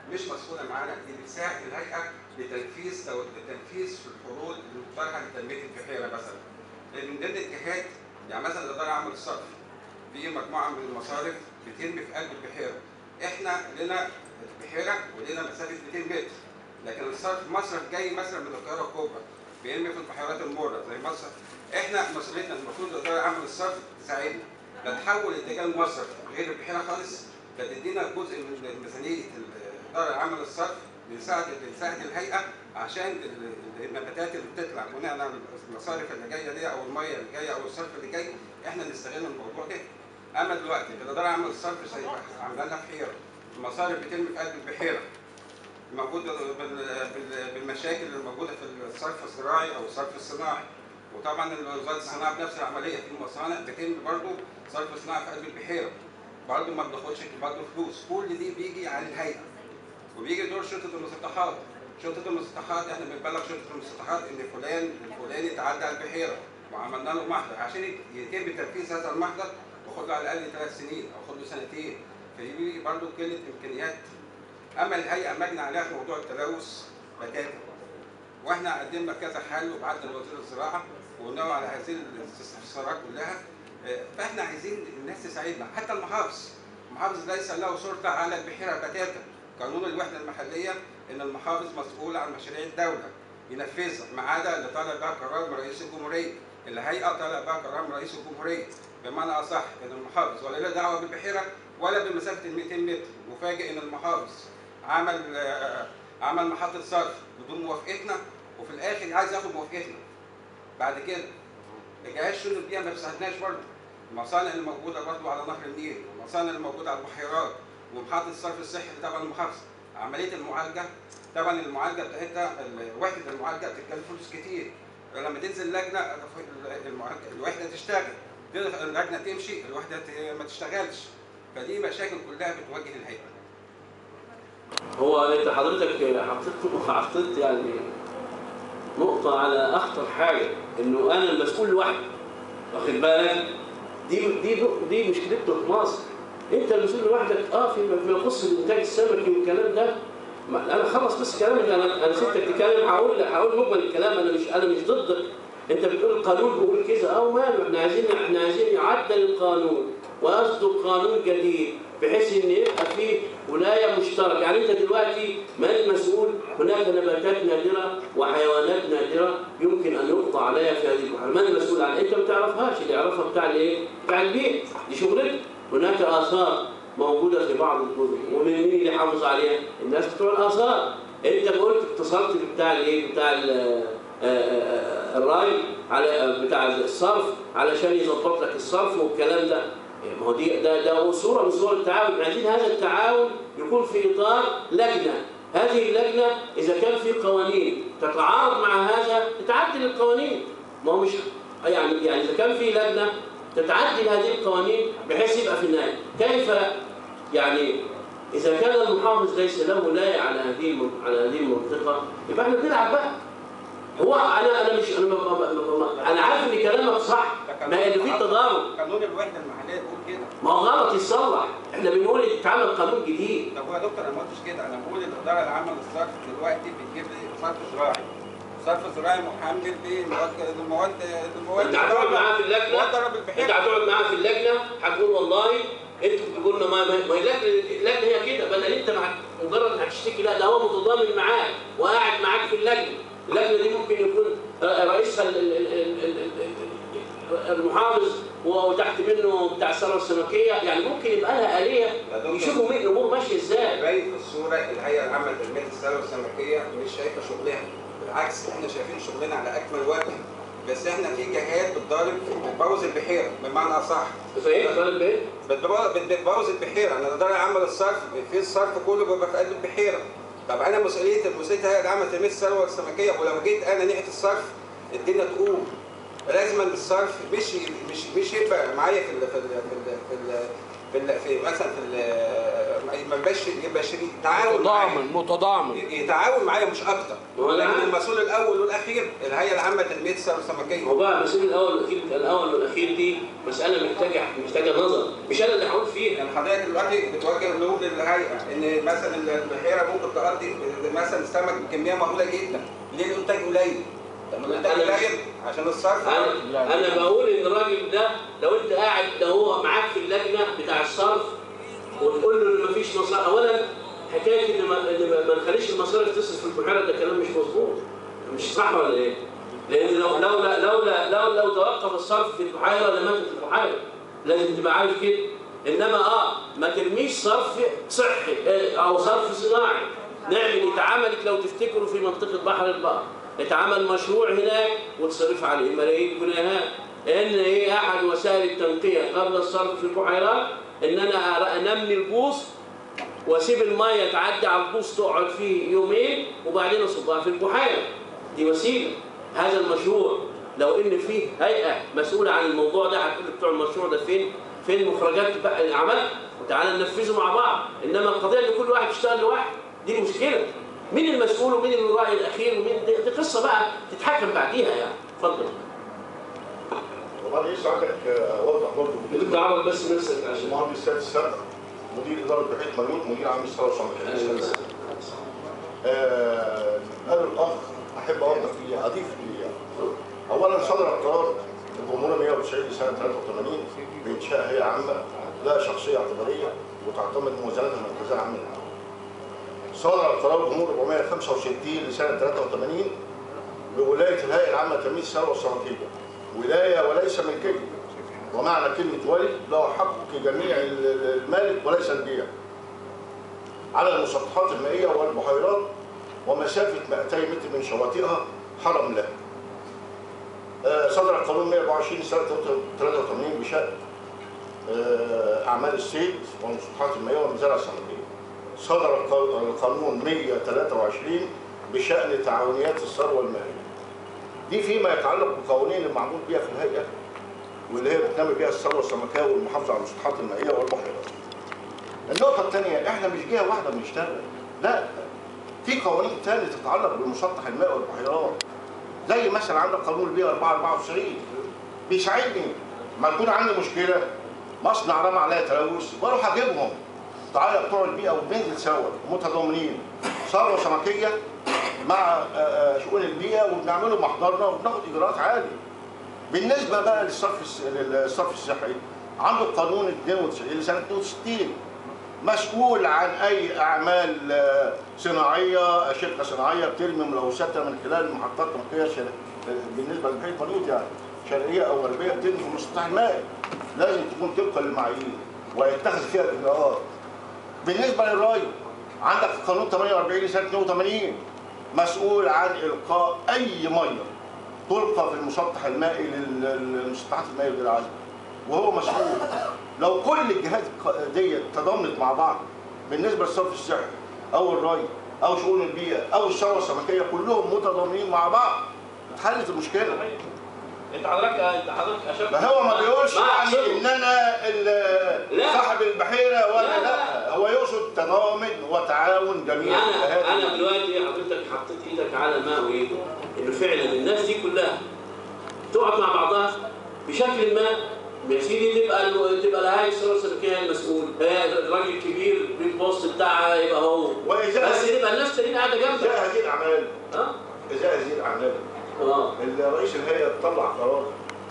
مش مسؤوله معانا دي بتساعد الهيئه لتنفيذ تو- لتنفيذ في الحلول المقترحه لتنميه البحيره مثلا لان من ضمن الجهات يعني مثلا الاداره العامه للصرف في مجموعه من المصارف بترمي في قلب البحيره احنا لنا بحيره ولنا مسافه 200 متر لكن الصرف مصرف جاي مثلا من القاهره الكبرى بيرمي في البحيرات المره زي مصر احنا مسؤوليتنا المفروض الاداره العامه للصرف تساعدنا لا تحول اتجاه المصرف غير البحيره خالص لا تدينا جزء من ميزانيه الاداره العامه للصرف لنساعد لنساعد الهيئه عشان ال- ال- النباتات اللي بتطلع بناء على المصارف اللي جايه دي او الميه اللي جايه او الصرف اللي جاي احنا نستغل الموضوع ده اما دلوقتي الاداره العامه للصرف شايفه عامله لنا بحيره المصارف بترمي في قلب البحيره موجود بال- بال- بالمشاكل اللي موجوده في الصرف الزراعي او الصرف الصناعي وطبعا وزاره الصناعه بنفس العمليه في مصانع بتم برضه صرف صناعي في قلب البحيره برضه ما بناخدش برضه فلوس كل دي بيجي عن الهيئه وبيجي دور شرطه المسطحات شرطه المسطحات احنا بنبلغ شرطه المسطحات ان فلان الفلاني تعدى على البحيره وعملنا له محضر عشان يتم تنفيذ هذا المحضر وخد له على الاقل ثلاث سنين او خد له سنتين فدي برضه قله امكانيات اما الهيئه مجنى عليها في موضوع التلوث بتاتا واحنا قدمنا كذا حل وبعتنا لوزير الزراعه وقلنا له على هذه الاستفسارات كلها آه، فاحنا عايزين الناس تساعدنا حتى المحافظ المحافظ ليس له سلطه على البحيره بتاتا قانون الوحده المحليه ان المحافظ مسؤول عن مشاريع الدوله ينفذها ما عدا اللي طالع بها قرار من رئيس الجمهوريه الهيئه طالع بها قرار من رئيس الجمهوريه بمعنى اصح ان المحافظ ولا له دعوه بالبحيره ولا بمسافه ال 200 متر وفاجئ ان المحافظ عمل آه، عمل محطه صرف بدون موافقتنا وفي الاخر عايز ياخد موافقتنا بعد كده الجهاز شنو البيئه ما بيساعدناش برضه المصانع اللي موجوده برضه على نهر النيل والمصانع اللي موجوده على البحيرات ومحطه الصرف الصحي تبع المحافظه عمليه المعالجه طبعا المعالجه بتاعتها ال- وحده المعالجه بتتكلف فلوس كتير لما تنزل لجنه المعالجة- الوحده تشتغل تقدر اللجنه تمشي الوحده ت- ما تشتغلش فدي مشاكل كلها بتواجه الهيئه هو انت حضرتك حطيت حطيت يعني نقطة على أخطر حاجة إنه أنا المسؤول لوحدي واخد بالك دي دي دي مشكلتنا في مصر أنت المسؤول لوحدك أه في فيما يخص الإنتاج السمكي والكلام ده ما- أنا خلص بس كلامي أنا أنا سبتك تتكلم هقول هقول مجمل الكلام أنا مش أنا مش ضدك أنت بتقول القانون بيقول كذا أه ماله إحنا عايزين إحنا عايزين يعدل القانون ويصدر قانون جديد بحيث ان يبقى فيه ولايه مشتركه، يعني انت دلوقتي من المسؤول؟ هناك نباتات نادره وحيوانات نادره يمكن ان يقضى عليها في هذه البحار، من المسؤول عنها؟ انت ما تعرفهاش، اللي يعرفها بتاع الايه؟ بتاع البيت، دي شغلتك. هناك اثار موجوده في بعض الجزر، ومن مين اللي يحافظ عليها؟ الناس بتوع الاثار. انت قلت اتصلت بتاع الايه؟ بتاع ال- آه، آه، الراي على بتاع الصرف علشان يظبط لك الصرف والكلام ده ما هو دي ده ده صوره من صور التعاون إحنا عايزين هذا التعاون يكون في اطار لجنه هذه اللجنه اذا كان في قوانين تتعارض مع هذا تتعدل القوانين ما هو مش يعني يعني اذا كان في لجنه تتعدل هذه القوانين بحيث يبقى في النهايه كيف يعني اذا كان المحافظ ليس له ولايه على هذه الم- على هذه المنطقه يبقى احنا بنلعب بقى هو انا انا مش انا ما- ما- ما- ما- انا عارف ان كلامك صح ما ان في تضارب قانون الوحده المحليه بيقول كده ما هو غلط يتصلح احنا بنقول يتعمل قانون جديد طب هو يا دكتور انا ما قلتش كده انا بقول الاداره العامه للصرف دلوقتي بتجيب لي صرف زراعي صرف زراعي محمل بمواد المواد المواد انت هتقعد معاه في اللجنه مواد ضرب انت البحيره هتقعد معاه في اللجنه هتقول والله انتوا بتقولوا لنا ما ما ما هي اللجنه اللجنه هي كده بدل انت مع مجرد انك هتشتكي لا ده هو متضامن معاك وقاعد معاك في اللجنه اللجنه دي ممكن يكون آه، رئيسها ال- ال- ال- ال- ال- المحافظ وتحت منه بتاع الثروه السمكيه يعني ممكن يبقى لها اليه يا دكتور. يشوفوا مين الامور ماشيه ازاي باين في الصوره الهيئه العامه لتنميه الثروه السمكيه مش شايفه شغلها بالعكس احنا شايفين شغلنا على اكمل وجه بس احنا في جهات بتضارب بتبوظ البحيره بمعنى اصح فاهم طالب ايه؟ بتبوظ بتبوظ البحيره انا الاداره العامه للصرف في الصرف كله بيبقى في قلب البحيره طب انا مسؤوليه مسؤوليه الهيئه العامه لتنميه الثروه السمكيه ولو جيت انا ناحيه الصرف الدنيا تقوم لازم الصرف مش مش مش يبقى معايا في ال في ال في ال في, ال في, ال- في مثلا في ال- ما يبقاش يبقى شريك تعاون معايا متضامن متضامن يتعاون معايا مش اكتر هو لكن الآن- المسؤول الاول والاخير الهيئه العامه لتنميه الثروه السمكيه هو بقى المسؤول الاول والاخير الاول والاخير دي مساله محتاجه محتاجه نظر مش انا اللي هقول فيها يعني حضرتك دلوقتي بتوجه نقول للهيئه ان مثلا البحيره ممكن تقضي مثلا سمك بكميه مهوله جدا ليه الانتاج قليل؟ طب ما الانتاج أنا- قليل عشان الصرف انا انا بقول ان الراجل ده لو انت قاعد ده هو معاك في اللجنه بتاع الصرف وتقول له ان مفيش مصاريف اولا حكايه ان ما ان ما- ما نخليش المصاريف تصرف في البحيره ده كلام مش مظبوط مش صح ولا ايه؟ لان لو لولا لولا لو لو توقف الصرف في البحيره لماتت البحيره لازم تبقى عارف كده انما اه ما ترميش صرف صحي آه، او صرف صناعي نعمل اتعملت لو تفتكروا في منطقه بحر البقر اتعمل مشروع هناك وتصرف عليه ملايين جنيهات ان ايه احد وسائل التنقيه قبل الصرف في البحيرات ان انا أر- انمي البوص واسيب الميه تعدي على البوص تقعد فيه يومين وبعدين اصبها في البحيره دي وسيله هذا المشروع لو ان فيه هيئه مسؤوله عن الموضوع ده هتقول بتوع المشروع ده فين فين مخرجات بقى العمل وتعالى ننفذه مع بعض انما القضيه ان كل واحد يشتغل لوحده دي المشكله مين المسؤول ومين الراي الاخير ومين دي, دي قصه بقى تتحكم بعديها يعني اتفضل وبعد يسعى عندك آه، اوضح برضه ممكن تعرض بس نفسك عشان المهندس سيد السبع مدير اداره بحيره مريوط مدير عام الثروه السمكيه آه، قال الاخ احب اوضح فيه اضيف ليه يعني. اولا صدر قرار الجمهوريه 190 لسنه 83 بانشاء هيئه عامه لها شخصيه اعتباريه وتعتمد موازنتها المركزيه العامه للعمل. صدر قرار الجمهور 465 لسنه 83 بولايه الهيئه العامه لتنميه الثروه السمكيه ولايه وليس ملكيه ومعنى كلمة ولي له حق جميع المالك وليس البيع على المسطحات المائية والبحيرات ومسافة 200 متر من شواطئها حرم له آه، صدر القانون 124 سنة 83 بشأن آه، أعمال الصيد والمسطحات المائية والمزارع السمكية صدر الق- القانون 123 بشأن تعاونيات الثروة المائية دي فيما يتعلق بالقوانين المعمول بها في الهيئة واللي هي بتنمي بيها الثروه السمكيه والمحافظه على المسطحات المائيه والبحيرات. النقطه الثانيه احنا مش جهه واحده بنشتغل لا في قوانين ثانيه تتعلق بالمسطح المائي والبحيرات زي مثلا عندك قانون البيئه 494 بيساعدني ما يكون عندي مشكله مصنع رمى عليا تلوث بروح اجيبهم تعالى بتوع البيئه وبننزل سوا متضامنين ثروه سمكيه مع آه، آه، شؤون البيئه وبنعمله محضرنا وبناخد اجراءات عادي بالنسبه بقى للصرف الس- للصرف الصحي عنده القانون 92 لسنه 62 مسؤول عن اي اعمال آه، صناعيه شركه صناعيه بترمي ملوثاتها من خلال محطات تنقيه شر... بالنسبه لبحيره مريوط يعني شرقيه او غربيه بترمي في المسطح المائي لازم تكون طبقا للمعايير ويتخذ فيها اجراءات بالنسبه للري عندك القانون 48 لسنه 82 مسؤول عن القاء اي ميه تلقى في المسطح المائي لل- للمسطحات المائيه غير العازله وهو مسؤول لو كل الجهات الق- ديت تضامنت مع بعض بالنسبه للصرف الصحي او الري او شؤون البيئه او الثروه السمكيه كلهم متضامنين مع بعض اتحلت المشكله انت حضرتك انت حضرتك اشرت ما هو ما بيقولش ما يعني أقصده. ان انا ال- لا. صاحب البحيره ولا لا، لا, لا. هو يقصد تضامن وتعاون جميع انا الجهات انا دلوقتي حضرتك حطيت ايدك على ما اريد انه فعلا الناس دي كلها تقعد مع بعضها بشكل ما يا سيدي تبقى ال- تبقى الهيئه الثروه السمكيه المسؤول هي الراجل الكبير البوست بتاعها يبقى هو وإذا بس تبقى الناس التانيين قاعده ازاء جنبك هذه الاعمال ها ازاء هذه الاعمال اه الرئيس الهيئه طلع قرار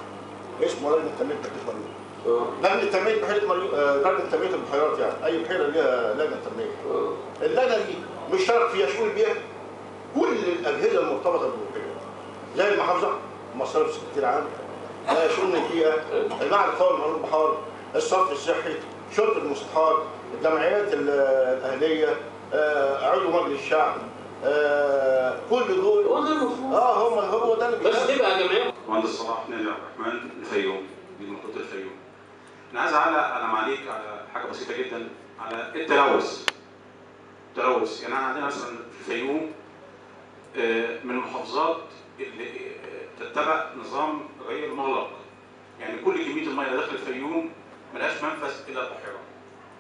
اسمه لجنه تنميه بحيره مريوط اه لجنه تنميه بحيره مريوط آه، لجنه تنميه البحيرات يعني اي بحيره ليها لجنه تنميه اه اللجنه دي مشترك فيها شؤون البيئه كل الاجهزه المرتبطه بالبحيره زي المحافظه مصارف السكرتير العام آه، شؤون البيئه المعهد القومي لعلوم البحار الصرف الصحي شرطه المسطحات الجمعيات ال- الاهليه آه، عضو مجلس الشعب آه، كل دول هو ده المفروض اه هم هو ده اللي بس بيعمل. تبقى جمعيه مهندس صلاح نادي عبد الرحمن الفيوم دي منطقه الفيوم. انا عايز اعلق على معاليك على حاجه بسيطه جدا على التلوث. التلوث يعني احنا عندنا مثلا في الفيوم آه، من المحافظات اللي آه، تتبع نظام غير مغلق. يعني كل كميه الميه اللي داخل الفيوم ملهاش منفذ الى البحيره.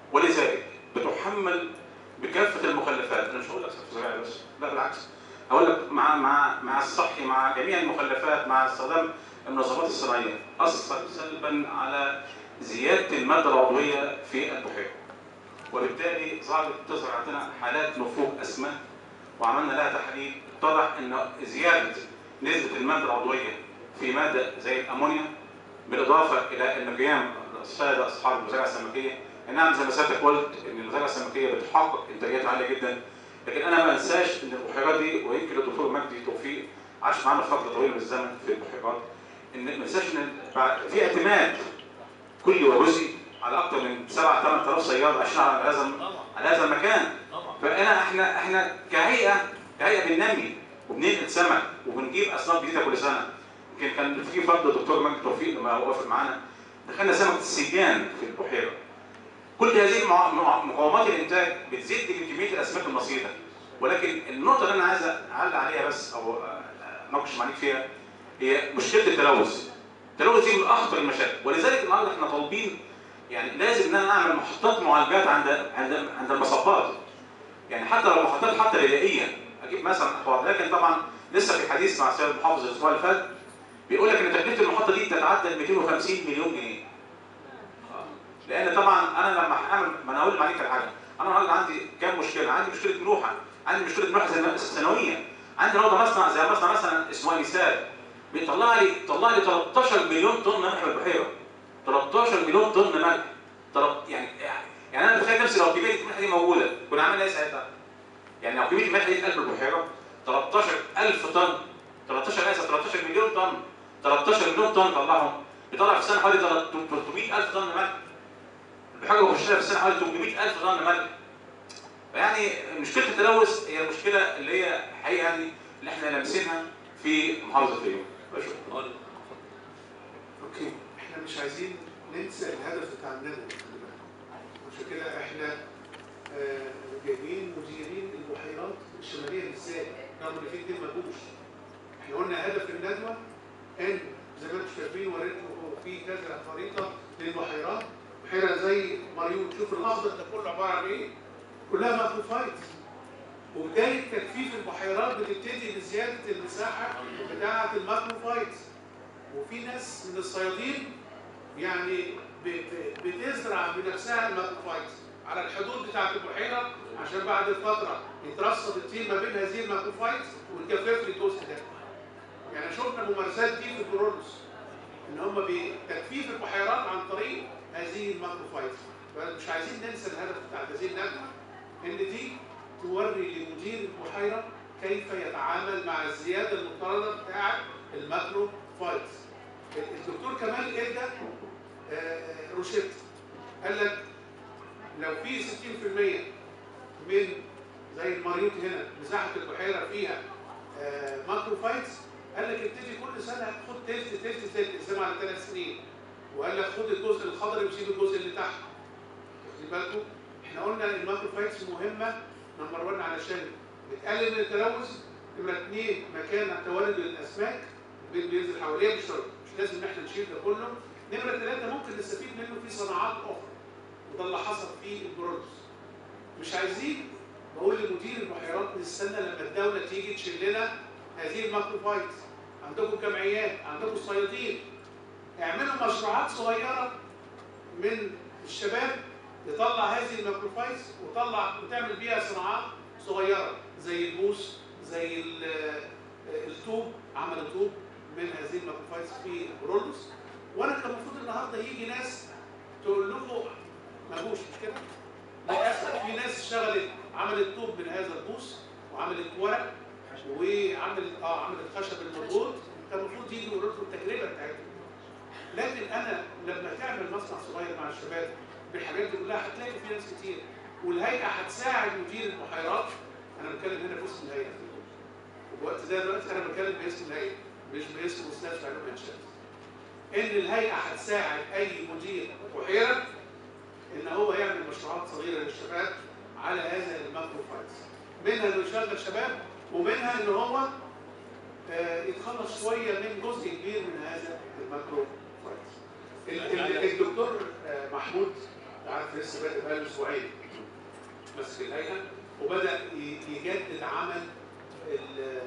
ولذلك بتحمل بكافه المخلفات انا مش هقول لك صرف زراعي بس لا بالعكس اقول لك مع مع مع الصحي مع جميع المخلفات مع استخدام المنظمات الصناعيه اثر سلبا على زياده الماده العضويه في البحيره وبالتالي ظهرت تظهر عندنا حالات نفوق اسماك وعملنا لها تحليل اتضح ان زياده نسبه الماده العضويه في ماده زي الامونيا بالاضافه الى ان قيام الساده اصحاب المزارع السمكيه نعم زي ما سيادتك قلت ان المزارع السمكيه بتحقق انتاجيات عاليه جدا لكن انا ما انساش ان البحيرات دي ويمكن الدكتور مجدي توفيق عاش معانا فتره طويله من الزمن في البحيرات ان ما انساش ان بعد- في اعتماد كلي وجزئي على اكثر من 7 8000 صياد عايشين على هذا على هذا المكان فانا احنا احنا كهيئه كهيئه بننمي وبننقل سمك وبنجيب اصناف جديده كل سنه يمكن كان في فرد الدكتور مجدي توفيق لما وقف معانا دخلنا سمكه السجان في البحيره كل هذه المع- مع- مقومات الانتاج بتزيد من كميه الاسماك البسيطه ولكن النقطه اللي انا عايز اعلق عليها بس او آه، اناقش معاك فيها هي مشكله التلوث التلوث دي من اخطر المشاكل ولذلك النهارده احنا طالبين يعني لازم ان انا اعمل محطات معالجات عند عند عند المصبات يعني حتى لو محطات حتى بدائيه اجيب مثلا اخبار لكن طبعا لسه في حديث مع السيد المحافظ الاسبوع اللي فات بيقول لك ان تكلفه المحطه دي تتعدى ال 250 مليون جنيه لان طبعا انا لما هعمل ما انا هقول عليك على حاجه انا النهارده عندي كام مشكله عندي مشكله ملوحه عندي مشكله ملوحه زي الثانويه عندي النهارده مصنع زي مصنع مثلا اسمه انساب بيطلع لي طلع لي 13 مليون طن ملح من البحيره 13 مليون طن ملح طلب يعني يعني انا بتخيل نفسي لو كميه الملح دي موجوده كنا عملنا ايه ساعتها؟ يعني لو كميه الملح دي في قلب البحيره 13000 طن 13 اسف 13 مليون طن 13 مليون طن طلعهم بيطلع في السنه حوالي 300000 طن ملح البحيره المباشره في السنه حوالي 800000 طن ملح فيعني مشكله التلوث هي المشكله اللي هي حقيقه يعني اللي احنا لامسينها في محافظه الفيوم بشكرا اوكي احنا مش عايزين ننسى الهدف بتاع الندوه خلي بالك. عشان كده احنا آه، جايبين مديرين البحيرات الشماليه بالذات رغم ان في اتنين ما جوش احنا قلنا هدف الندوه ان زي ما انتم شايفين وريتكم في كذا خريطه للبحيرات بحيره زي مريوط شوف الاخضر ده كله عباره عن ايه؟ كلها ماكروفايت وبالتالي تجفيف البحيرات بتبتدي بزياده المساحه بتاعه الماكروفايت وفي ناس من الصيادين يعني ب- ب- بتزرع بنفسها الماكروفايت على الحدود بتاعه البحيره عشان بعد فتره يترصد الطين ما بين هذه الماكروفايت ويجفف لي الجزء ده. يعني شفنا الممارسات دي في الكورولوس ان هم بتجفيف البحيرات عن طريق هذه الماكروفايت فمش عايزين ننسى الهدف بتاع هذه الندوه ان دي توري لمدير البحيره كيف يتعامل مع الزياده المفترضه بتاعه الماكروفايت. الدكتور كمال ادى آه، روشيت قال لك لو في 60% من زي المريوط هنا مساحه البحيره فيها آه، ماكروفايتس قال لك ابتدي كل سنه خد تلت تلت تلت اقسمها على ثلاث سنين وقال لك خد الجزء الخضري وسيب الجزء اللي تحت واخدين بالكم احنا قلنا الماكروفايتس مهمه نمبر 1 علشان بتقلل من التلوث نمره اثنين مكان تولد الاسماك البيض بينزل حواليها مش شرط مش لازم ان احنا نشيل ده كله نمره ثلاثه ممكن نستفيد منه في صناعات اخرى وده اللي حصل في البرودوس مش عايزين بقول لمدير البحيرات نستنى لما الدوله تيجي تشيل لنا هذه الماكروفايت عندكم جمعيات عندكم صيادين اعملوا مشروعات صغيره من الشباب يطلع هذه الماكروفايتس وطلع وتعمل بيها صناعات صغيره زي البوس زي ال- الطوب عملوا طوب من هذه الماكروفايتس في البرولوس وانا كان المفروض النهارده يجي ناس تقول لكم ما جوش مش كده؟ للاسف في ناس اشتغلت عملت طوب من هذا البوس وعملت ورق وعملت اه عملت خشب المضغوط كان المفروض يجي يقولوا لكم التجربه بتاعتهم لكن انا لما تعمل مصنع صغير مع الشباب بالحاجات دي كلها هتلاقي في ناس كتير والهيئه هتساعد مدير البحيرات انا بتكلم هنا باسم الهيئه الوقت ده دلوقتي انا بتكلم باسم الهيئه مش باسم استاذ علوم انشاء ان الهيئه هتساعد اي مدير بحيره ان هو يعمل مشروعات صغيره للشباب على هذا الماكروفايتس منها انه يشغل شباب ومنها ان هو آه، يتخلص شويه من جزء كبير من هذا الماكروفايتس ال- ال- الدكتور آه، محمود انت عارف لسه بادئ بقاله اسبوعين ماسك الهيئه وبدا ي- يجدد عمل ال-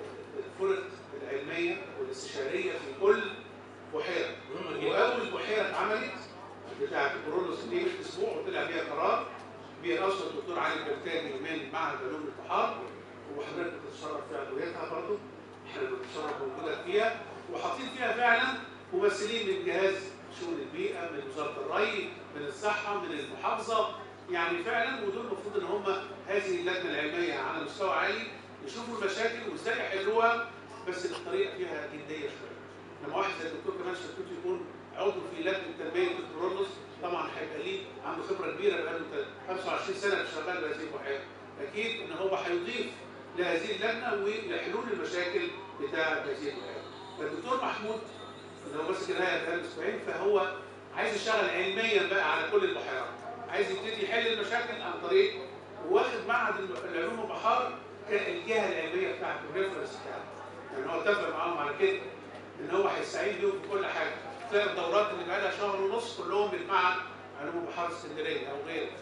الفرق العلميه والاستشاريه في كل بحيره واول بحيره اتعملت بتاعت كورولوس دي من اسبوع وطلع بيها قرار بيرأسه الدكتور علي البركاني من معهد علوم البحار وحضرتك بتتصرف في عضويتها برضه احنا بنتصرف موجوده فيها وحاطين فيها فعلا ممثلين من جهاز شؤون البيئه من وزاره الري من الصحه من المحافظه يعني فعلا ودول المفروض ان هم هذه اللجنه العلميه على مستوى عالي يشوفوا المشاكل وازاي يحلوها بس بطريقه فيها جديه شويه. لما واحد زي الدكتور كمال شتوت يكون عضو في لجنه تنميه الكورولوس طبعا هيبقى ليه عنده خبره كبيره بقاله 25 سنه شغال بهذه البحيره. اكيد ان هو هيضيف لهذه اللجنه ولحلول المشاكل بتاع هذه البحيره. فالدكتور محمود اللي هو ماسك الهيئه بقاله اسبوعين فهو عايز يشتغل علميا بقى على كل البحيرات. عايز يبتدي يحل المشاكل عن طريق واخد معهد العلوم البحار كالجهه العلميه بتاعته الريفرنس بتاعته. يعني هو اتفق معاهم على كده ان هو هيستعين بيهم في كل حاجه. تلاقي الدورات اللي بقى لها شهر ونص كلهم من معهد علوم بحار اسكندريه او غيره.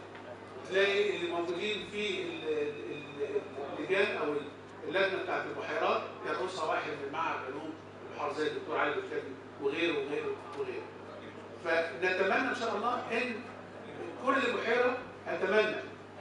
تلاقي اللي موجودين في ال- ال- ال- اللجان او اللجنه بتاعت البحيرات يرقصها واحد من معهد علوم البحار زي الدكتور علي الكتابي وغيره وغيره وغيره. فنتمنى ان شاء الله ان كل بحيره اتمنى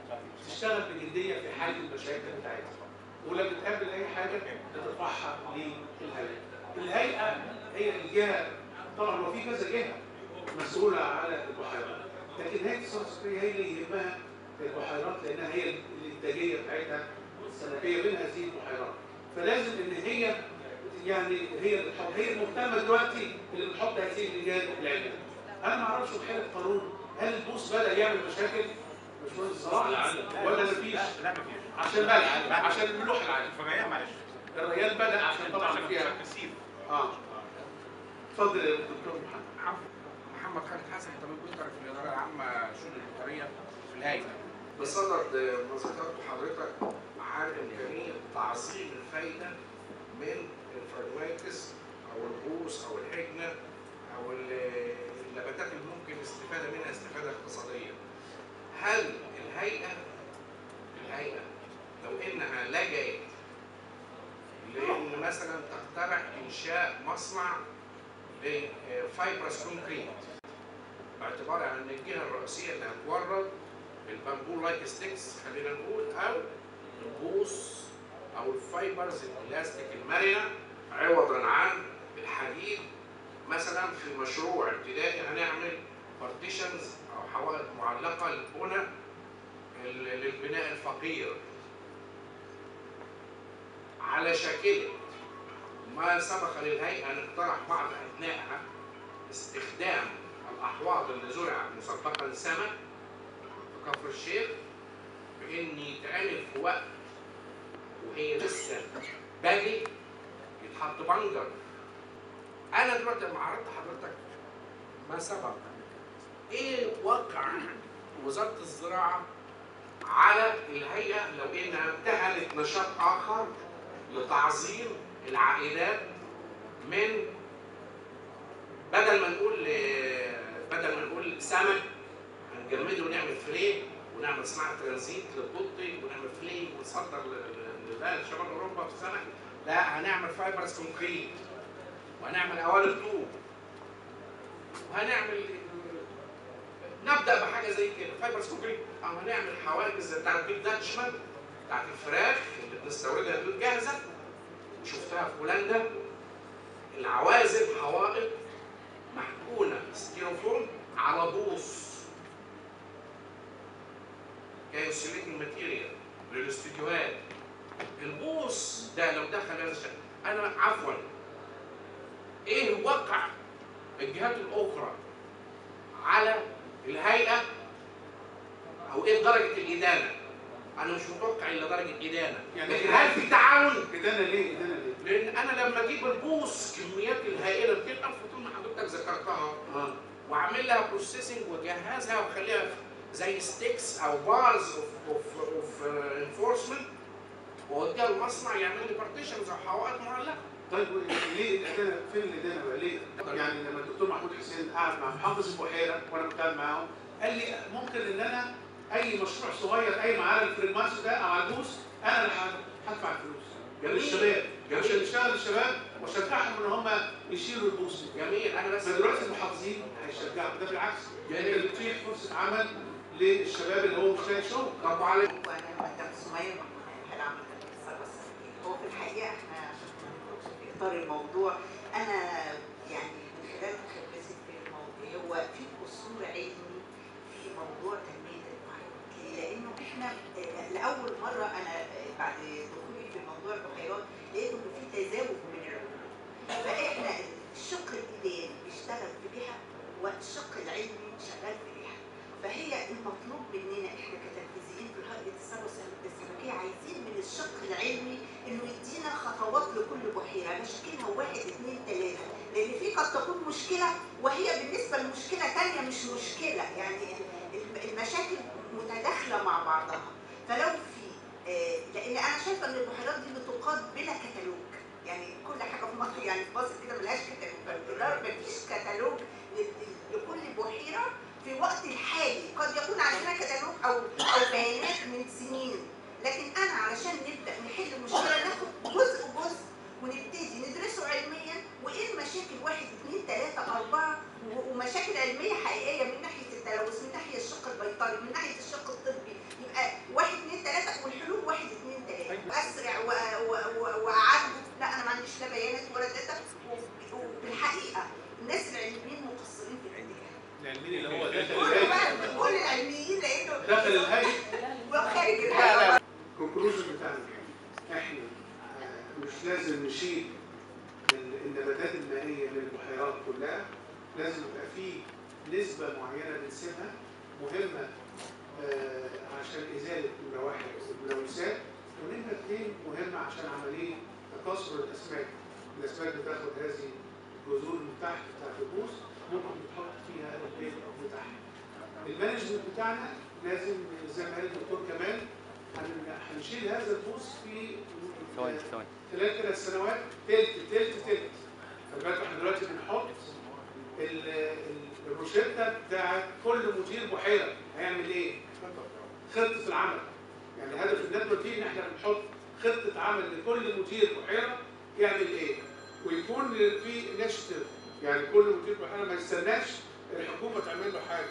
تشتغل بجديه في حل المشاكل بتاعتها ولما تقابل اي حاجه ترفعها للهيئه. الهيئه هي الجهه طبعا هو في كذا جهه مسؤوله على البحيرات لكن هيئه الصرف السكريه هي اللي يهمها البحيرات لانها هي الانتاجيه بتاعتها السنويه من هذه البحيرات فلازم ان هي يعني هي اللي بتحط هي المهتمه دلوقتي اللي بتحط هذه اللجان العلميه. انا ما اعرفش بحيره قارون هل البوص بدا يعمل مشاكل؟ باشمهندس صلاح ولا مفيش؟ لا مفيش عشان ملح عشان الملوحه العاليه فجايه معلش الريال بدا عشان طبعا فيها كثير اه اتفضل يا دكتور محمد عفوا محمد خالد حسن طبيب بيطري في الاداره العامه شؤون البطاريه في الهيئه بصدد ما ذكرته حضرتك عن امكانيه تعظيم الفايده من الفرماكس او البوص او الحجنه او ال- النباتات اللي ممكن الاستفاده منها استفاده اقتصاديه. هل الهيئه الهيئه لو انها لجأت لان مثلا تقترح انشاء مصنع لفايبرس كونكريت باعتبارها ان الجهه الرئيسيه اللي هتورد البامبو لايك ستيكس خلينا نقول او البوص او الفايبرز البلاستيك المرنه عوضا عن الحديد مثلا في مشروع ابتدائي هنعمل بارتيشنز او حوائط معلقه للبنى ال- للبناء الفقير على شاكله ما سبق للهيئه ان اقترح بعض ابنائها استخدام الاحواض اللي زرعت مسبقا سمك في كفر الشيخ بان يتعمل في وقت وهي لسه باجي يتحط بنجر انا دلوقتي لما عرضت حضرتك ما سبق ايه واقع وزاره الزراعه على الهيئه لو انها انتهت نشاط اخر لتعظيم العائدات من بدل ما نقول بدل ما نقول سمك هنجمده ونعمل فليه ونعمل صناعه ترانزيت للبطي ونعمل فليه ونصدر ل- ل- لشمال اوروبا في السمك لا هنعمل فايبرز كونكريت وهنعمل قوالب طوب وهنعمل نبدا بحاجه زي كده فايبرز كونكريت او هنعمل حواجز بتاعت بيج داتشمان بتاعت الفراخ اللي بنستوردها دول جاهزه شفتها في هولندا العوازل حوائط محقونه ستيروفوم على بوص كانسوليتنج ماتيريال للاستديوهات البوص ده لو دخل هذا الشيء انا عفوا ايه واقع الجهات الاخرى على الهيئه او ايه درجه الادانه انا مش متوقع الا درجه ادانه يعني لكن هل في تعاون ادانا ليه؟ ادانا ليه؟ لان انا لما اجيب البوص كميات الهائله 200000 طن حضرتك ذكرتها اه واعمل لها بروسيسنج واجهزها واخليها زي ستيكس او بارز اوف اوف انفورسمنت واوديها المصنع يعمل لي بارتيشنز او حوائط معلقه طيب ليه الادانه فين الادانه بقى؟ ليه؟ يعني لما الدكتور محمود حسين قعد مع محافظ البحيره وانا كنت قاعد معاهم قال لي ممكن ان انا اي مشروع صغير قايم على الفريمانس ده او على البوس انا اللي ه- هدفع الفلوس جميل. للشباب جميل. عشان يشتغل الشباب واشجعهم ان هم يشيلوا البوس جميل انا بس فدلوقتي المحافظين هيشجعوا ده بالعكس جميل. لان بتتيح فرصه عمل للشباب اللي هو مش لاقي شغل طب وعلى وانا مدام سمية هل عمل الثروه السمكيه هو في الحقيقه احنا عشان ما نخرجش في اطار الموضوع انا يعني من خلال خبرتي في الموضوع هو في قصور علمي في موضوع تنميه البحيرات ليه؟ لانه احنا آه، لاول مره انا آه، بعد دخولي في موضوع البحيرات لقيت انه في تزاوج من العلوم فاحنا الشق الاداري بيشتغل في بيئه والشق العلمي شغال في بيئه فهي المطلوب مننا احنا كتنفيذيين في هيئه الثروه السمكيه عايزين من الشق العلمي انه يدينا خطوات لكل بحيره مشاكلها واحد اثنين ثلاثه لان في قد تكون مشكله وهي بالنسبه لمشكله ثانيه مش مشكله يعني الم- المشاكل متداخله مع بعضها فلو في آه، لان انا شايفه ان البحيرات دي بتقاد بلا كتالوج يعني كل حاجه في مصر يعني في مصر كده ملهاش كتالوج فالدولار مفيش كتالوج ل- لكل بحيره في الوقت الحالي قد يكون عندنا كتالوج او او بيانات من سنين لكن انا علشان نبدا نحل مشكله ناخد جزء جزء ونبتدي ندرسه علميا وايه المشاكل واحد اثنين ثلاثه اربعه و- ومشاكل علميه حقيقيه من ناحيه التلوث من ناحيه الشق البيطري من ناحيه الشق الطبي يبقى واحد اثنين ثلاثه والحلول واحد اثنين ثلاثه واسرع و- و- و- واعدل لا انا ما عنديش لا بيانات ولا داتا و- وبالحقيقه الناس العلميين مقصرين في الاتجاه العلميين اللي هو داخل كل الهيئه بقى كل العلميين لانه داخل الهيئه وخارج الهيئه الكونكلوجن بتاعنا احنا آه، مش لازم نشيل ال- النباتات المائيه من البحيرات كلها لازم يبقى في نسبه معينه بنسيبها مهمه آه، عشان ازاله المراوح والملوثات ونمره اثنين مهمه عشان عمليه تكاثر الاسماك الاسماك بتاخد هذه الجذور من تحت بتاعت البوص ممكن بتحط فيها البيض بتاعها المانجمنت بتاعنا لازم زي ما قال الدكتور كمال هن- هنشيل هذا البوص في ثواني ثواني خلال ثلاث سنوات تلت تلت تلت خلي بالك احنا دلوقتي بنحط ال- ال- الروشته بتاعت كل مدير بحيره هيعمل ايه؟ خطه العمل يعني هدف الندوه دي ان احنا بنحط خطه عمل لكل مدير بحيره يعمل ايه؟ ويكون في انشيتيف يعني كل مدير بحيره ما يستناش الحكومه تعمل له حاجه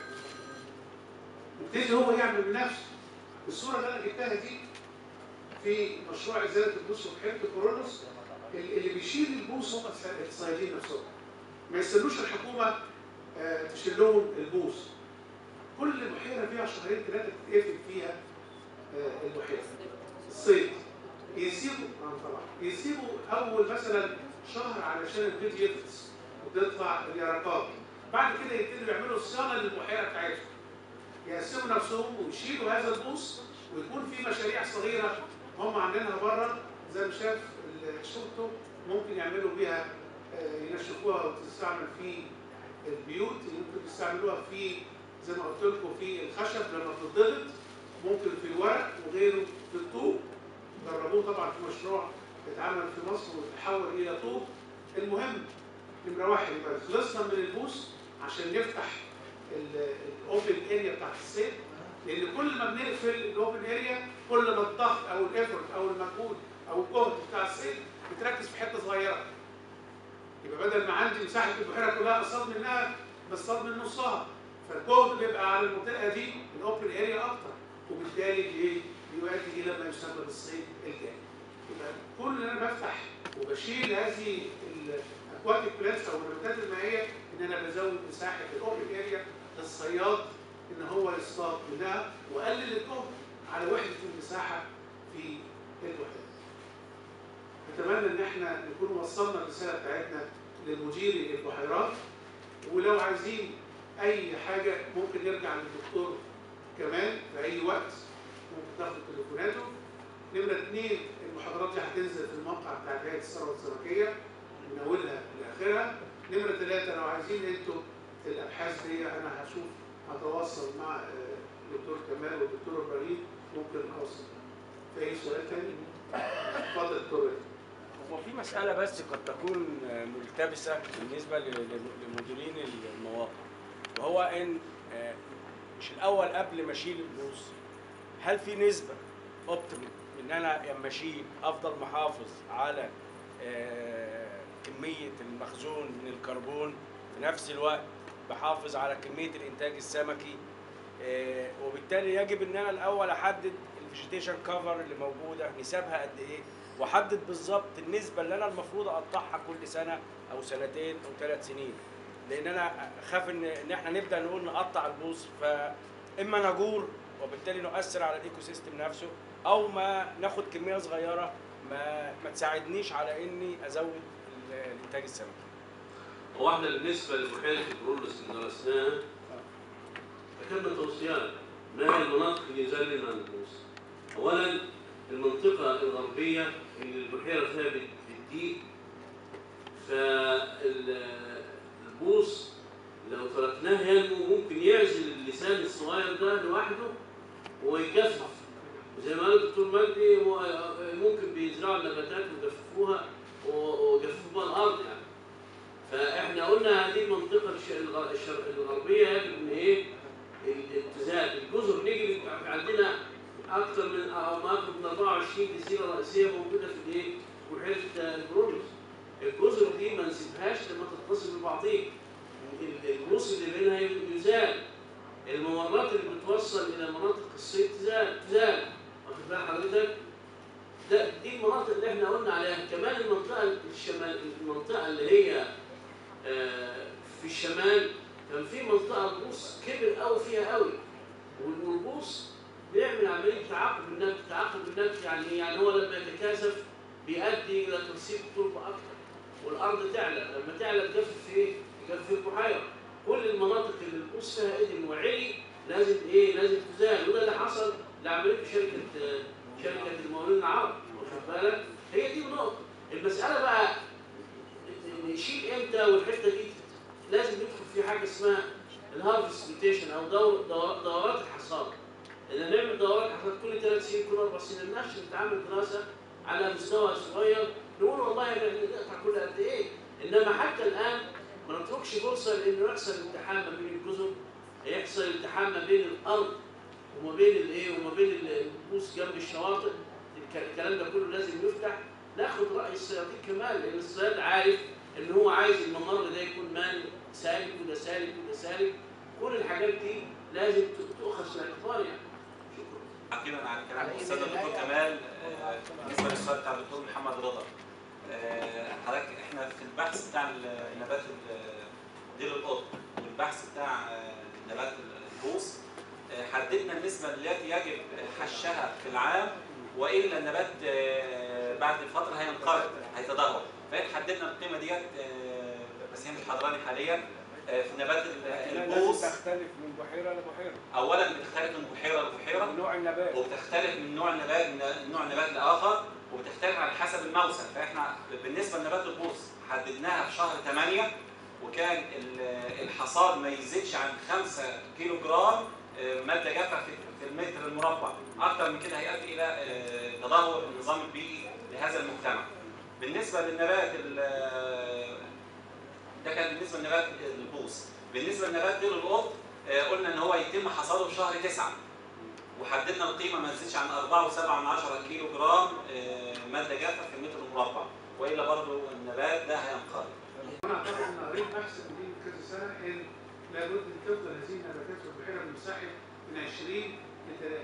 يبتدي هو يعمل بنفسه الصوره اللي انا جبتها دي في مشروع ازاله البوص وبحيره كورونوس ال- اللي بيشيل البوص هم الس- الصيادين نفسهم ما يستنوش الحكومه آه، تشيل لهم البوص كل بحيره فيها شهرين ثلاثه تتقفل فيها آه، البحيره الصيد يسيبوا آه طبعا يسيبوا اول مثلا شهر علشان البيض يفرز وتطلع اليرقات بعد كده يبتدوا يعملوا صيانه للبحيره بتاعتهم يقسموا نفسهم ويشيلوا هذا البوص ويكون في مشاريع صغيره هم عاملينها بره زي ما شاف الشرطه ممكن يعملوا بيها آه، ينشفوها وتستعمل في البيوت ممكن يستعملوها في زي ما قلت لكم في الخشب لما بتضغط ممكن في الورق وغيره في الطوب جربوه طبعا في مشروع اتعمل في مصر وتحول الى طوب المهم نمره واحد يبقى خلصنا من البوس عشان نفتح الاوبن اريا بتاعت الصيد لان كل ما بنقفل الاوبن اريا كل ما الضغط او الافورت او المجهود او الجهد بتاع الصيد بتركز في حته صغيره يبقى بدل ما عندي مساحه البحيره كلها اصطاد منها بصطاد من نصها فالجهد بيبقى على المنطقه دي الاوبن اريا اكتر وبالتالي ايه بيؤدي الى ما يسمى بالصيد الجاي يبقى كل اللي انا بفتح وبشيل هذه الاكواتيك بلانتس او النباتات المائيه ان انا بزود مساحه الاوبن اريا للصياد ان هو يصطاد منها واقلل الجهد على وحده المساحه في الوحدات. اتمنى ان احنا نكون وصلنا الرساله بتاعتنا لمديري البحيرات ولو عايزين اي حاجه ممكن نرجع للدكتور كمال في اي وقت ممكن تاخدوا تليفوناته. نمره اثنين المحاضرات دي هتنزل في الموقع بتاع هيئه الثروه السمكيه من اولها لاخرها. نمره ثلاثه لو عايزين انتوا الابحاث دي انا هشوف هتواصل مع آه، الدكتور كمال والدكتور ابراهيم ممكن اوصل. في اي سؤال تاني؟ اتفضل يا دكتور إبراهيم. هو في مسألة بس قد تكون ملتبسة بالنسبة ل- ل- لمديرين المواقع وهو إن آه، مش الاول قبل ما اشيل البوص هل في نسبه اوبتيمال ان انا لما اشيل افضل محافظ على آه، كميه المخزون من الكربون في نفس الوقت بحافظ على كميه الانتاج السمكي آه، وبالتالي يجب ان انا الاول احدد الفيجيتيشن كفر اللي موجوده نسبها قد ايه واحدد بالظبط النسبه اللي انا المفروض اقطعها كل سنه او سنتين او ثلاث سنين لان انا اخاف ان ان احنا نبدا نقول نقطع البوص فاما نجور وبالتالي نؤثر على الايكو سيستم نفسه او ما ناخد كميه صغيره ما ما تساعدنيش على اني ازود ال- الانتاج السمكي هو احنا بالنسبه لبحيره البرولس اللي درسناها ذكرنا توصيات ما هي المناطق اللي يزال منها البوص؟ اولا المنطقه الغربيه اللي البحيره فيها بت- بتضيق فالبوص لو تركناه ينمو ممكن يعزل اللسان الصغير ده لوحده ويكثف زي ما قال الدكتور مجدي هو ممكن بيزرعوا النباتات ويجففوها ويجففوا بها الارض يعني فاحنا قلنا هذه المنطقه الش- الغ- الشرق الغربيه يجب ان ايه الاتزان الجزر نيجي بيبقى عندنا اكثر من او ما اكثر من 24 جزيره رئيسيه موجوده في الايه؟ بحيره البرولوس الجزر دي ما نسيبهاش لما تتصل ببعضيها ال- الروس اللي بينها يزال الممرات اللي بتوصل الى مناطق الصيد تزال تزال واخد بال حضرتك؟ ده دي المناطق اللي احنا قلنا عليها كمان المنطقه الشمال المنطقه اللي هي آه، في الشمال كان في منطقه البوص كبر قوي فيها قوي والبوص بيعمل عمليه تعاقب النبت تعاقب النبت يعني ايه؟ يعني هو لما يتكاثف بيؤدي الى ترسيب التربه اكثر والارض تعلى لما تعلى تجفف ايه؟ تجفف البحيره كل المناطق اللي البوص فيها ادم وعلي لازم ايه؟ لازم تزال وده اللي حصل لعمليه شركه آه، شركه المقاولين العرب واخد بالك؟ هي دي النقطه المساله بقى نشيل امتى والحته دي لازم ندخل في حاجه اسمها الهارفست روتيشن او دور دور- دورات الحصاد ان نعمل دورات حصاد كل ثلاث سنين كل اربع سنين النشر نتعمل دراسه على مستوى صغير نقول والله احنا نقطع كل قد ايه انما حتى الان ما نتركش فرصه لانه يحصل التحام ما بين الجزر يحصل التحام ما بين الارض وما بين الايه وما بين البوس جنب الشواطئ الك- الكلام ده كله لازم يفتح ناخد راي الصيادين كمان لان الصياد عارف ان هو عايز الممر ده يكون مالي سالك وده سالك وده سالك كل الحاجات دي لازم ت- تؤخذ في الاعتبار يعني شكرا تعقيبا على كلام الاستاذ الدكتور كمال آه، بالنسبه للسؤال بتاع الدكتور محمد رضا آه، حضرتك احنا في البحث بتاع ال- نبات ال- ديل القطن والبحث بتاع آه، نبات البوص آه، حددنا النسبه التي يجب حشها في العام والا النبات آه، بعد فتره هينقرض هيتدهور فاحنا حددنا القيمه ديت آه، بس هي مش حضراني حاليا آه، في نبات ال- البوص لازم تختلف من بحيره لبحيره اولا بتختلف من بحيره لبحيره ونوع النبات وبتختلف من نوع نبات من نوع نبات لاخر وبتختلف على حسب الموسم فاحنا بالنسبه لنبات البوص حددناها في شهر 8 وكان ال- الحصاد ما يزيدش عن 5 كيلو جرام آه، ماده جافه في في المتر المربع اكثر من كده هيؤدي الى آه، تدهور النظام البيئي لهذا المجتمع بالنسبه للنبات ال- ده كان بالنسبه لنبات البوص بالنسبه لنبات ديل القط آه، قلنا ان هو يتم حصاده في شهر 9 وحددنا القيمه ما تزيدش عن 4.7 كيلو جرام آه، ماده جافه في المتر المربع والا برضه النبات ده هينقرض انا اعتقد ان قريت بحث من كذا سنه ان لابد ان تفضل هذه النباتات في البحيره المساحب من 20 الى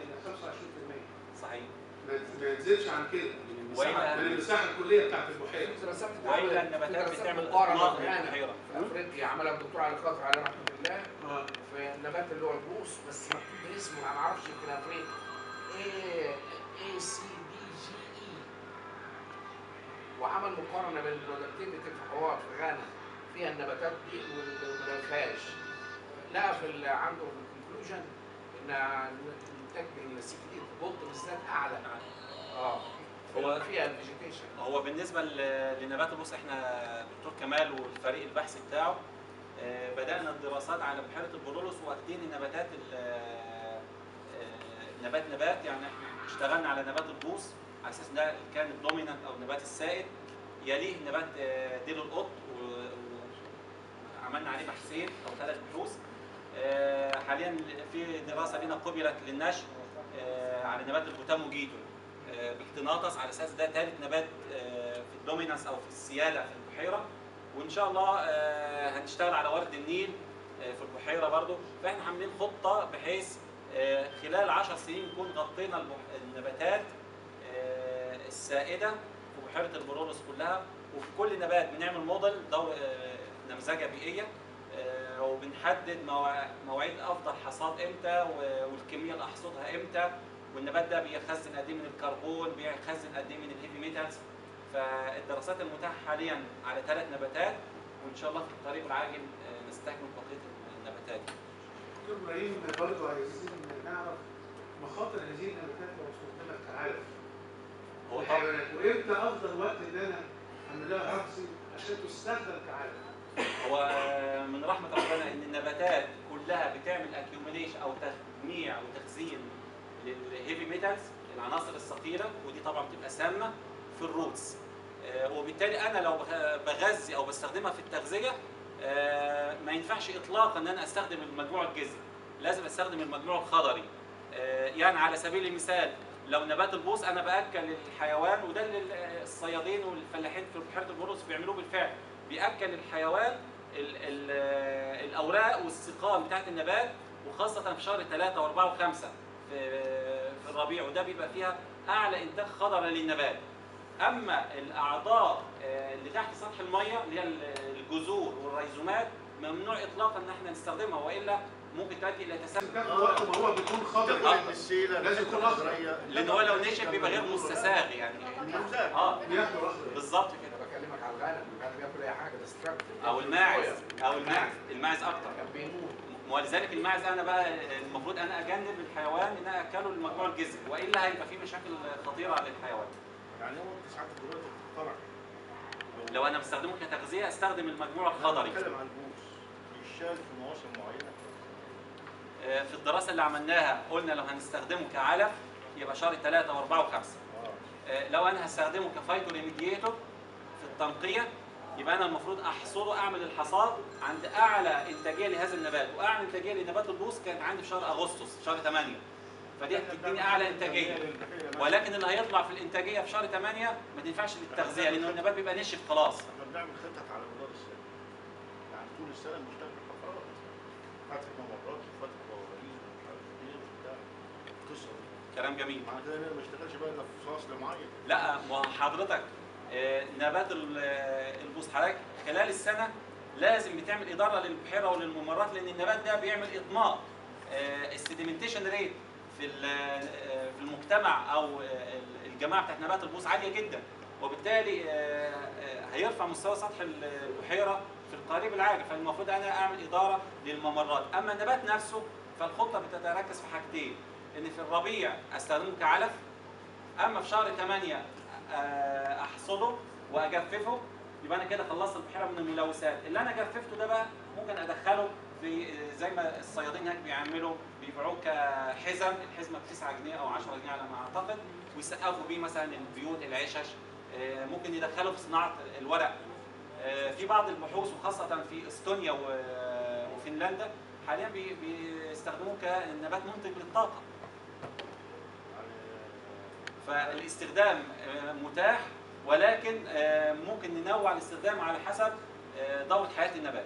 25% صحيح ما ما تزيدش عن كده وإلا- من المساحه الكليه بتاعت البحيره والا النباتات بتعمل مقارنه اطناب يعني للبحيره في افريقيا عملها الدكتور علي خاطر عليه رحمه الله في النبات اللي هو البوص بس مكتوب باسمه انا ما اعرفش يمكن افريقيا اي اي سي دي جي اي وعمل مقارنه بين البرودكتيفيتي في حوار في غانا فيها النباتات دي وما فيهاش لقى في ال- عنده في الكونكلوجن ان الانتاج من السي دي البولت بالذات اعلى اه هو- فيها الفيجيتيشن هو بالنسبه ل- لنبات البوص احنا دكتور كمال والفريق البحث بتاعه آه، بدانا الدراسات على بحيره البرولوس واخدين النباتات ال- آه، نبات نبات يعني احنا اشتغلنا على نبات البوص على اساس ده كان الدومينانت او النبات السائد يليه نبات آه، ديل القط و- وعملنا عليه بحثين او ثلاث بحوث آه، حاليا في دراسه لنا قبلت للنشر آه، على نبات البوتاموجيتو آه، باكتناطس على اساس ده ثالث نبات آه، في الدومينانس او في السياده في البحيره وان شاء الله آه، هنشتغل على ورد النيل آه، في البحيره برضو فاحنا عاملين خطه بحيث آه، خلال 10 سنين نكون غطينا البح- النباتات آه، السائده في بحيره البرولوس كلها وفي كل نبات بنعمل موديل دور آه، نمذجه بيئيه آه، وبنحدد موا- مواعيد افضل حصاد امتى و- والكميه اللي احصدها امتى والنبات ده بيخزن قد ايه من الكربون بيخزن قد ايه من الهيفي ميتالز فالدراسات المتاحه حاليا على ثلاث نباتات وان شاء الله في القريب العاجل آه، نستكمل بقيه النباتات دي. دكتور ابراهيم برضه عايزين نعرف مخاطر هذه النباتات لو استخدمت كعلف هو طبعا الحيوانات وامتى افضل وقت ان انا اعمل لها حفظ عشان تستخدم كعلف هو من رحمة ربنا إن النباتات كلها بتعمل اكيوميليشن أو تجميع وتخزين للهيفي ميتالز العناصر الثقيلة ودي طبعا بتبقى سامة في الروتس آه، وبالتالي أنا لو بغ- بغذي أو بستخدمها في التغذية آه، ما ينفعش إطلاقا إن أنا أستخدم المجموع الجذري لازم أستخدم المجموع الخضري آه، يعني على سبيل المثال لو نبات البوص انا باكل الحيوان وده اللي الصيادين والفلاحين في بحيره البرص بيعملوه بالفعل بياكل الحيوان ال ال الاوراق والسقام بتاعت النبات وخاصه في شهر 3 و4 و5 في في الربيع وده بيبقى فيها اعلى انتاج خضر للنبات اما الاعضاء آه، اللي تحت سطح الميه اللي هي الجذور والريزومات ممنوع اطلاقا ان احنا نستخدمها والا ممكن تؤدي الى تسمم تاخد وقت ما هو بيكون خضر تاكل السيله لازم يكون أخضر. لان هو لو نشف بيبقى غير مستساغ يعني اه بياكلوا اخضر بالظبط كده انا بكلمك على الغنم الغنم بياكل اي حاجه destructive. او الماعز او الماعز الماعز اكتر كان بيموت ولذلك الماعز انا بقى المفروض انا اجنب الحيوان ان انا اكله المجموع الجذري والا هيبقى في مشاكل خطيره على الحيوان يعني هو ساعات دلوقتي بتطلع لو انا بستخدمه كتغذيه استخدم المجموع الخضري بتكلم عن البوس بيشال في مواسم معينه آه، في الدراسه اللي عملناها قلنا لو هنستخدمه كعلف يبقى شهر 3 و4 و5 اه لو انا هستخدمه كفايتو ريميديتور في التنقيه يبقى انا المفروض احصده اعمل الحصاد عند اعلى انتاجيه لهذا النبات واعلى انتاجيه لنبات البوص كانت عندي في شهر اغسطس في شهر 8 فدي هتديني اعلى انتاجيه ولكن اللي هيطلع في الانتاجيه في شهر 8 ما تنفعش للتغذيه لان النبات بيبقى نشف خلاص احنا بنعمل خطط على مدار السنه يعني طول السنه بنشتغل حفرات فتح ممرات وفتح بوابير ومش عارف ايه وبتاع القصه دي كلام جميل معنى كده ان انا ما اشتغلش بقى الا في فصل معين لا ما هو حضرتك آه، نبات ال- آه، البوص حضرتك خلال السنه لازم بتعمل اداره للبحيره وللممرات لان النبات ده بيعمل اطماء السيديمنتيشن ريت في ال- آه، في المجتمع او آه، الجماعه بتاعت نبات البوص عاليه جدا وبالتالي آه، آه، هيرفع مستوى سطح البحيره في القريب العاجل فالمفروض انا اعمل اداره للممرات اما النبات نفسه فالخطه بتتركز في حاجتين ان في الربيع استخدمه كعلف اما في شهر 8 آه، احصده واجففه يبقى انا كده خلصت البحيره من الملوثات اللي انا جففته ده بقى ممكن ادخله في آه، زي ما الصيادين هناك بيعملوا بيبيعوه كحزم الحزمه ب 9 جنيه او 10 جنيه على ما اعتقد ويسقفوا بيه مثلا البيوت العشش آه، ممكن يدخلوا في صناعه الورق آه، في بعض البحوث وخاصه في استونيا و- وفنلندا حاليا بي- بيستخدموه كنبات منتج للطاقه فالاستخدام آه، متاح ولكن آه، ممكن ننوع الاستخدام على حسب آه، دورة حياة النبات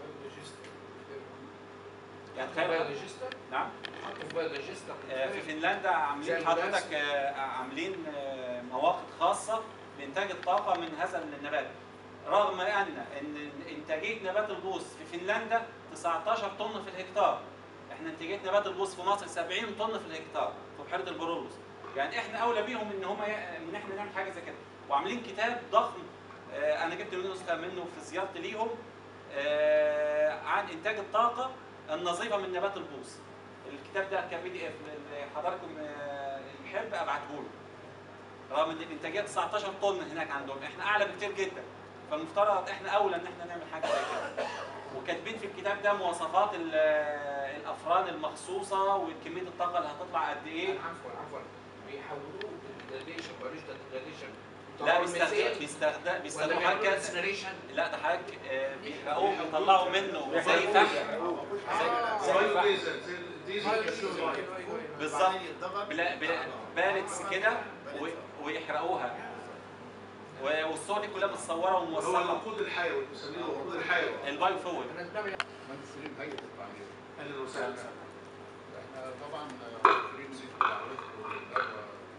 يعني تخيل بايولوجيستا نعم حطوا في بايولوجيستا آه، في فنلندا زي عاملين المناسب. حضرتك آه، عاملين آه، مواقع خاصة لإنتاج الطاقة من هذا النبات رغم أن إن إنتاجية نبات البوص في فنلندا 19 طن في الهكتار احنا انتاجيه نبات البوص في مصر 70 طن في الهكتار في بحيره البرولوس يعني احنا اولى بيهم ان هم ي- ان احنا نعمل حاجه زي كده وعاملين كتاب ضخم آه، انا جبت منه نسخه منه في زيارتي ليهم آه، عن انتاج الطاقه النظيفه من نبات البوص الكتاب ده كبي دي اف اللي حضراتكم آه، يحب ابعته له رغم ان الانتاجيه 19 طن هناك عندهم احنا اعلى بكتير جدا فالمفترض احنا اولى ان احنا نعمل حاجه زي كده وكاتبين في الكتاب ده مواصفات ال- الافران المخصوصه وكميه الطاقه اللي هتطلع قد ايه عفوا عفوا بيحولوه ديجراديشن بيولوجيكال ديجراديشن لا بيستخدم بيستخدم بيستخدموا حاجه لا ده حاجه آه، بيحرقوه بيطلعوا منه زي فحم زي زي فحم ديزل زي الديزل بالظبط بلا بلا بالتس كده و- ويحرقوها و- والصور دي كلها متصوره هو وموثقه الوقود الحيوي بيسميه الوقود الحيوي البايو فويل مهندسين هيئه التعمير اهلا وسهلا احنا طبعا فاكرين ان دعوتكم للدعوه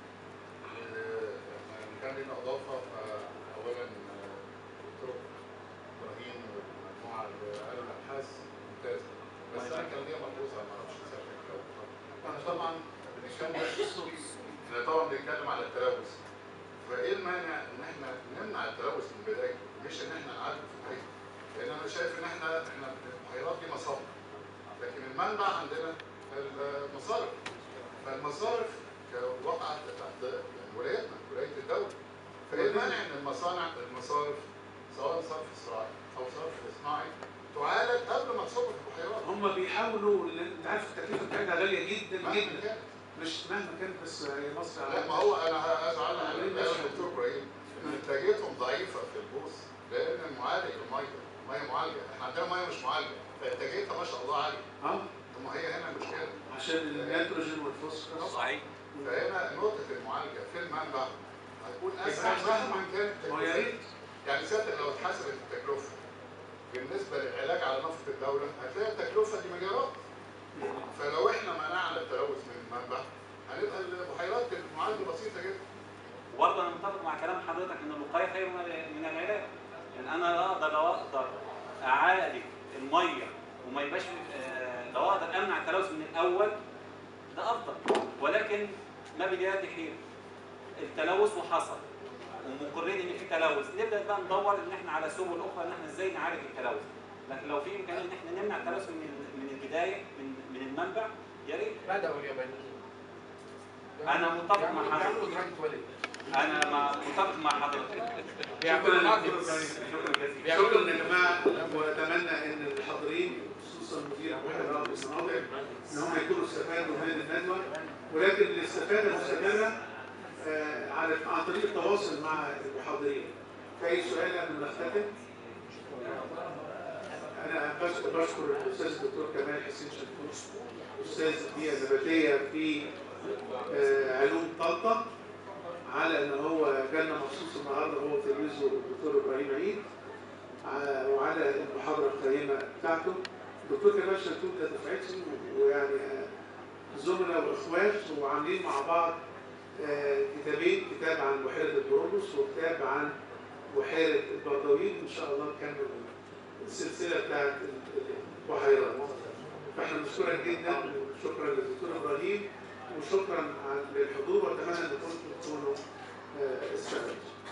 احنا كان لنا اضافه فاولا دكتور ابراهيم والمجموعه اللي قالوا الابحاث ممتازه بس انا كان ليا ملحوظه ما اعرفش سالتك لو احنا طبعا بنتكلم احنا طبعا بنتكلم على التلوث فايه المانع ان احنا نمنع التلوث من بدايته مش ان احنا نعالجه في بدايته لان انا شايف ان احنا احنا البحيرات دي مصادر لكن المنبع عندنا المصارف فالمصارف وقعت تحت يعني ولايتنا ولايه الدوله فايه المانع ان المصانع المصارف سواء صرف زراعي او صرف صناعي تعالج قبل ما تصب في البحيرات هم بيحاولوا لأن انت عارف التكلفه بتاعتها غاليه جدا مهما جدا كان مش مهما كانت بس هي مصر لا ما هو انا ازعل على اللي قاله الدكتور ابراهيم ان انتاجيتهم ضعيفه في البوص لان المعالج الميه ميه معالجه احنا عندنا ميه مش معالجه فانتاجيتها ما شاء الله عاليه اه طب ما هي هنا المشكله عشان النيتروجين والفوسفورس صحيح فهنا نقطه المعالجه في المنبع هتكون يبقى اسهل أحسن. مهما كانت ما هو يا ريت يعني سيادتك لو اتحسبت التكلفه بالنسبه للعلاج على نفط الدوله هتلاقي التكلفه دي مليارات فلو احنا منعنا التلوث من المنبع هنبقى البحيرات المعالجه بسيطه جدا وبرضه انا متفق مع كلام حضرتك ان الوقايه خير من من العلاج يعني انا لا اقدر لو اقدر اعالج الميه وما يبقاش آه، لو اقدر امنع التلوث من الاول ده افضل ولكن ما باليد حيل التلوث وحصل ومقرين ان في تلوث نبدا بقى ندور ان احنا على سبل اخرى ان احنا ازاي نعالج التلوث لكن لو في امكانيه ان احنا نمنع التلوث من من البدايه من من المنبع يا ريت بدأوا اليابانيين انا متفق مع يعملوا- حضرتك يعملوا دراج تواليت انا مع متفق مع حضرتك شكرا شكرا لكم. جزيلا شكرا يا جماعه واتمنى ان الحاضرين خصوصا مدير البحيرات والصناديق ان هم يكونوا استفادوا من الندوه ولكن الاستفاده مستمره آه، على عن طريق التواصل مع المحاضرين. في اي سؤال قبل ما نختتم؟ انا بشكر بشكر الاستاذ الدكتور كمال حسين شلتوت استاذ البيئه النباتيه في آه، علوم طنطا على ان هو جالنا مخصوص النهارده هو تلميذه الدكتور ابراهيم عيد ع- وعلى المحاضره القيمه بتاعته الدكتور كمال شلتوت ده دفعتي ويعني آه، زملاء واخوات وعاملين مع بعض آه، كتابين كتاب عن بحيره البرولوس وكتاب عن بحيره البردويل ان شاء الله نكمل السلسله بتاعت البحيرات فاحنا بنشكرك جدا وشكرا للدكتور ابراهيم وشكرا على الحضور واتمنى ان كنتم تكونوا آه، استفدتوا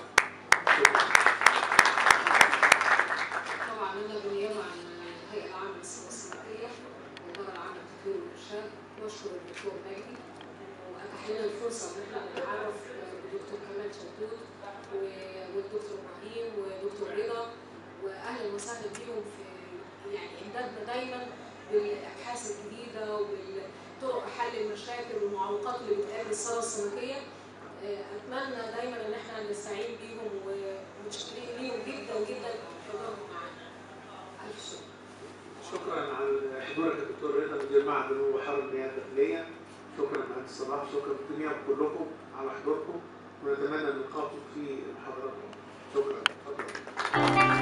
طبعا انا بالنيابه عن الهيئه العامه للصحه السمكيه والاداره العامه للتطوير والارشاد بشكر الدكتور مجدي واتاح لنا الفرصه ان احنا نتعرف بالدكتور كمال شدود و- والدكتور ابراهيم ودكتور رضا واهلا وسهلا بيهم في يعني امدادنا دايما بالابحاث الجديده وبالطرق حل المشاكل والمعوقات اللي بتقابل الثروه السمكيه آه، اتمنى دايما ان احنا نستعين بيهم ومتشكرين ليهم جدا جدا حضورهم معانا الف شكر شكرا على حضورك يا دكتور رضا مدير معهد العلوم وحر المياه الداخليه شكرا مهندس صلاح شكرا جميعا كلكم على حضوركم ونتمنى ان نلقاكم في محاضراتكم شكرا اتفضل